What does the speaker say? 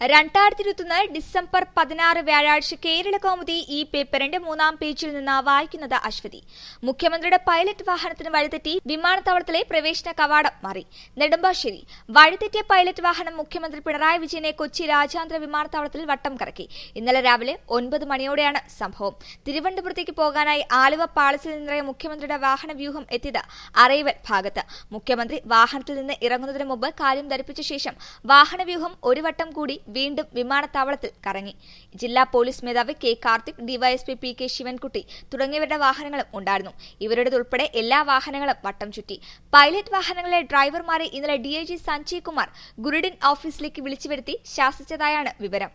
രണ്ടായിരത്തി ഇരുപത്തൊന്ന് ഡിസംബർ പതിനാറ് വ്യാഴാഴ്ച കേരള കൗമുദി ഈ പേപ്പറിന്റെ മൂന്നാം പേജിൽ നിന്ന് വായിക്കുന്നത് അശ്വതി മുഖ്യമന്ത്രിയുടെ പൈലറ്റ് വാഹനത്തിന് വഴിതെറ്റി വിമാനത്താവളത്തിലെ പ്രവേശന കവാടം മാറി നെടുമ്പാശ്ശേരി വഴിതെറ്റിയ പൈലറ്റ് വാഹനം മുഖ്യമന്ത്രി പിണറായി വിജയനെ കൊച്ചി രാജ്യാന്തര വിമാനത്താവളത്തിൽ വട്ടം കറക്കി ഇന്നലെ രാവിലെ ഒൻപത് മണിയോടെയാണ് സംഭവം തിരുവനന്തപുരത്തേക്ക് പോകാനായി ആലുവ പാളസിൽ നിന്നിറങ്ങിയ മുഖ്യമന്ത്രിയുടെ വാഹന വ്യൂഹം എത്തിയത് അറൈവൽ ഭാഗത്ത് മുഖ്യമന്ത്രി വാഹനത്തിൽ നിന്ന് ഇറങ്ങുന്നതിന് മുമ്പ് കാര്യം ധരിപ്പിച്ച ശേഷം വാഹനവ്യൂഹം ഒരു വട്ടം കൂടി വീണ്ടും വിമാനത്താവളത്തിൽ കറങ്ങി ജില്ലാ പോലീസ് മേധാവി K Karthik DYSP P K Sivankutty തുടങ്ങിയവരുടെ വാഹനങ്ങളും ഉണ്ടായിരുന്നു ഇവരുടേതുൾപ്പെടെ എല്ലാ വാഹനങ്ങളും വട്ടം ചുറ്റി പൈലറ്റ് വാഹനങ്ങളിലെ ഡ്രൈവർമാരെ ഇന്നലെ ഡിഐജി സഞ്ജയ് കുമാർ ഗുരുഡിൻ ഓഫീസിലേക്ക് വിളിച്ചു വരുത്തി ശാസിച്ചതായാണ് വിവരം